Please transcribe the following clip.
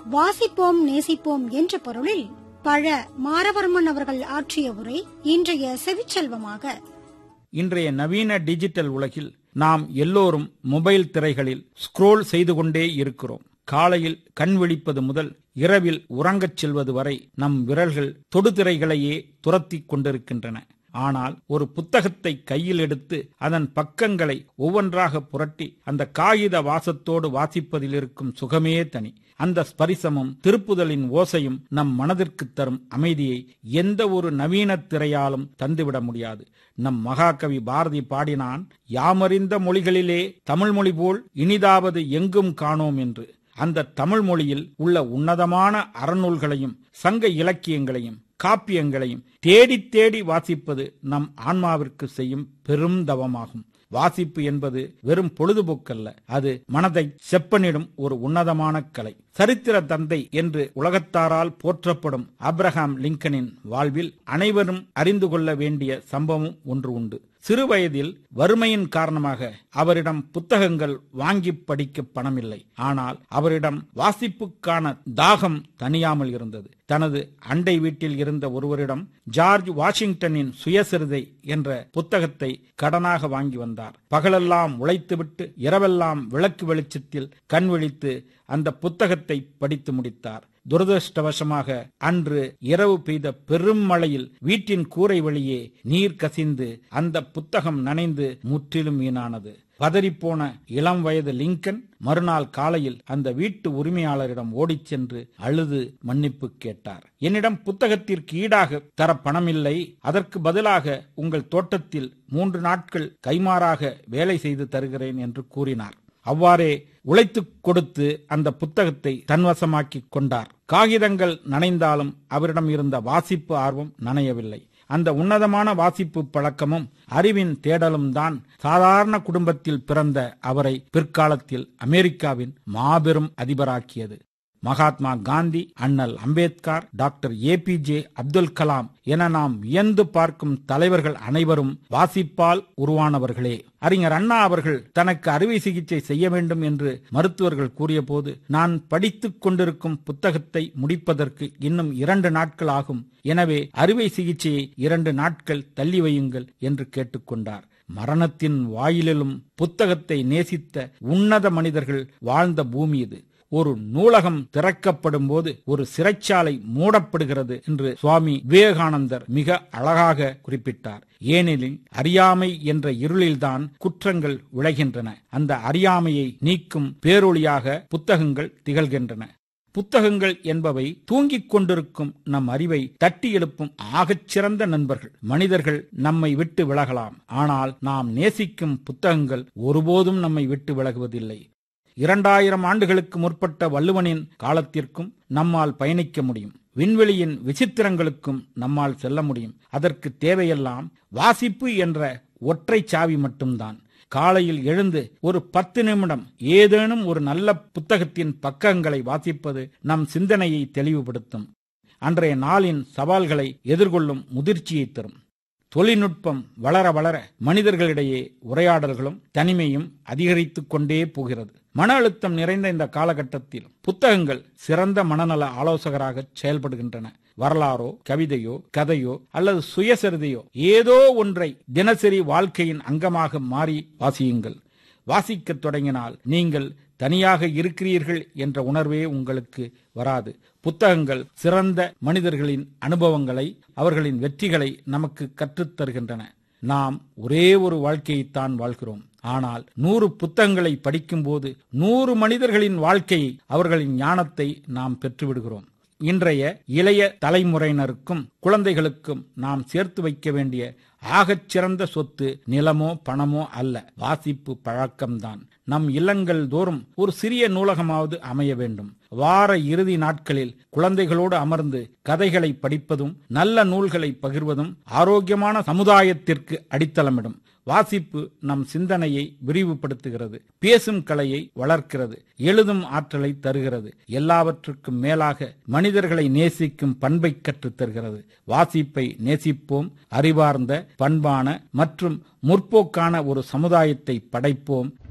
வாசிப்போம் நேசிப்போம் என்ற பொருளில் பழ மாரவர்மன் அவர்கள் ஆற்றிய உரை இன்றைய செவிச்செல்வமாக இன்றைய நவீன டிஜிட்டல் உலகில் நாம் எல்லோரும் மொபைல் திரைகளில் ஸ்க்ரோல் செய்து கொண்டே இருக்கிறோம் காலையில் கண் விழிப்பது முதல் இரவில் உறங்கச் செல்வது வரை நம் விரல்கள் தொடுதிரைகளையே துரத்திக் கொண்டிருக்கின்றன ஆனால் ஒரு புத்தகத்தை கையில் எடுத்து அதன் பக்கங்களை ஒவ்வொன்றாக புரட்டி அந்த காகித வாசத்தோடு வாசிப்பதில் இருக்கும் சுகமே தனி அந்த ஸ்பரிசமும் திருப்புதலின் ஓசையும் நம் மனதிற்கு தரும் அமைதியை எந்த ஒரு நவீன திரையாலும் தந்துவிட முடியாது நம் மகாகவி பாரதி பாடினான் யாமறிந்த மொழிகளிலே தமிழ் மொழி போல் இனிதாவது எங்கும் காணோம் என்று அந்த தமிழ் மொழியில் உள்ள உன்னதமான அறநூல்களையும் சங்க இலக்கியங்களையும் காப்பியங்களையும் தேடி தேடி வாசிப்பது நம் ஆன்மாவிற்கு செய்யும் பெரும் தவமாகும் வாசிப்பு என்பது வெறும் பொழுதுபோக்கல்ல அது மனதை செப்பனிடும் ஒரு உன்னதமான கலை சரித்திர தந்தை என்று உலகத்தாரால் போற்றப்படும் அப்ரஹாம் லிங்கனின் வாழ்வில் அனைவரும் அறிந்து கொள்ள வேண்டிய சம்பவம் ஒன்று உண்டு சிறுவயதில் வறுமையின் காரணமாக அவரிடம் புத்தகங்கள் வாங்கி படிக்க பணமில்லை ஆனால் அவரிடம் வாசிப்புக்கான தாகம் தனியாமல் இருந்தது தனது அண்டை வீட்டில் இருந்த ஒருவரிடம் ஜார்ஜ் வாஷிங்டனின் சுயசரிதை என்ற புத்தகத்தை கடனாக வாங்கி வந்தார் பகலெல்லாம் உழைத்துவிட்டு இரவெல்லாம் விளக்கு வெளிச்சத்தில் கண் விழித்து அந்த புத்தகத்தை படித்து முடித்தார் துரதிருஷ்டவசமாக அன்று இரவு பெய்த பெரும் மழையில் வீட்டின் கூரை வழியே நீர் கசிந்து அந்த புத்தகம் நனைந்து முற்றிலும் வீணானது பதறிப்போன இளம் வயது லிங்கன் மறுநாள் காலையில் அந்த வீட்டு உரிமையாளரிடம் ஓடிச் சென்று அழுது மன்னிப்பு கேட்டார் என்னிடம் புத்தகத்திற்கு ஈடாக தர பணமில்லை அதற்கு பதிலாக உங்கள் தோட்டத்தில் மூன்று நாட்கள் கைமாறாக வேலை செய்து தருகிறேன் என்று கூறினார் அவ்வாறே உழைத்து கொடுத்து அந்த புத்தகத்தை தன்வசமாக்கிக் கொண்டார் காகிதங்கள் நனைந்தாலும் அவரிடம் இருந்த வாசிப்பு ஆர்வம் நனையவில்லை அந்த உன்னதமான வாசிப்பு பழக்கமும் அறிவின் தேடலும் தான் சாதாரண குடும்பத்தில் பிறந்த அவரை பிற்காலத்தில் அமெரிக்காவின் மாபெரும் அதிபராக்கியது மகாத்மா காந்தி அண்ணல் Ambedkar doctor A P J Abdul Kalam என நாம் வியந்து பார்க்கும் தலைவர்கள் அனைவரும் வாசிப்பால் உருவானவர்களே அறிஞர் அண்ணா அவர்கள் தனக்கு அறுவை சிகிச்சை செய்ய வேண்டும் என்று மருத்துவர்கள் கூறியபோது நான் படித்துக் கொண்டிருக்கும் புத்தகத்தை முடிப்பதற்கு இன்னும் இரண்டு நாட்கள் ஆகும் எனவே அறுவை சிகிச்சையை இரண்டு நாட்கள் தள்ளி வையுங்கள் என்று கேட்டுக்கொண்டார் மரணத்தின் வாயிலிலும் புத்தகத்தை நேசித்த உன்னத மனிதர்கள் வாழ்ந்த பூமி இது ஒரு நூலகம் திறக்கப்படும் போது ஒரு சிறைச்சாலை மூடப்படுகிறது என்று சுவாமி விவேகானந்தர் மிக அழகாக குறிப்பிட்டார் ஏனெனில் அறியாமை என்ற இருளில்தான் குற்றங்கள் விளைகின்றன அந்த அறியாமையை நீக்கும் பேரொளியாக புத்தகங்கள் திகழ்கின்றன புத்தகங்கள் என்பவை தூங்கிக் கொண்டிருக்கும் நம் அறிவை தட்டி எழுப்பும் ஆகச் சிறந்த நண்பர்கள் மனிதர்கள் நம்மை விட்டு விலகலாம் ஆனால் நாம் நேசிக்கும் புத்தகங்கள் ஒருபோதும் நம்மை விட்டு விலகுவதில்லை இரண்டாயிரம் ஆண்டுகளுக்கு முற்பட்ட வள்ளுவனின் காலத்திற்கும் நம்மால் பயணிக்க முடியும் விண்வெளியின் விசித்திரங்களுக்கும் நம்மால் செல்ல முடியும் அதற்கு தேவையெல்லாம் வாசிப்பு என்ற ஒற்றை சாவி மட்டும்தான் காலையில் எழுந்து ஒரு பத்து நிமிடம் ஏதேனும் ஒரு நல்ல புத்தகத்தின் பக்கங்களை வாசிப்பது நம் சிந்தனையை தெளிவுபடுத்தும் அன்றைய நாளின் சவால்களை எதிர்கொள்ளும் முதிர்ச்சியை தரும் தொழில்நுட்பம் வளர வளர மனிதர்களிடையே உரையாடல்களும் தனிமையும் அதிகரித்துக் கொண்டே போகிறது மன அழுத்தம் நிறைந்த இந்த காலகட்டத்தில் புத்தகங்கள் சிறந்த மனநல ஆலோசகராக செயல்படுகின்றன வரலாறோ கவிதையோ கதையோ அல்லது சுயசரிதையோ ஏதோ ஒன்றை தினசரி வாழ்க்கையின் அங்கமாக மாறி வாசியுங்கள் வாசிக்கத் தொடங்கினால் நீங்கள் தனியாக இருக்கிறீர்கள் என்ற உணர்வே உங்களுக்கு வராது புத்தகங்கள் சிறந்த மனிதர்களின் அனுபவங்களை அவர்களின் வெற்றிகளை நமக்கு கற்றுத் தருகின்றன நாம் ஒரே ஒரு வாழ்க்கையைத்தான் வாழ்கிறோம் ஆனால் நூறு புத்தகங்களை படிக்கும்போது நூறு மனிதர்களின் வாழ்க்கையை அவர்களின் ஞானத்தை நாம் பெற்றுவிடுகிறோம் இன்றைய இளைய தலைமுறையினருக்கும் குழந்தைகளுக்கும் நாம் சேர்த்து வைக்க வேண்டிய ஆகச் சிறந்த சொத்து நிலமோ பணமோ அல்ல வாசிப்பு பழக்கம்தான் நம் இல்லங்கள் தோறும் ஒரு சிறிய நூலகமாவது அமைய வேண்டும் வார இறுதி நாட்களில் குழந்தைகளோடு அமர்ந்து கதைகளை படிப்பதும் நல்ல நூல்களை பகிர்வதும் ஆரோக்கியமான சமுதாயத்திற்கு அடித்தளமிடும் வாசிப்பு நம் சிந்தனையை விரிவுபடுத்துகிறது பேசும் கலையை வளர்க்கிறது எழுதும் ஆற்றலை தருகிறது எல்லாவற்றுக்கும் மேலாக மனிதர்களை நேசிக்கும் பண்பை கற்றுத் தருகிறது வாசிப்பை நேசிப்போம் அறிவார்ந்த பண்பான மற்றும் முற்போக்கான ஒரு சமுதாயத்தை படைப்போம்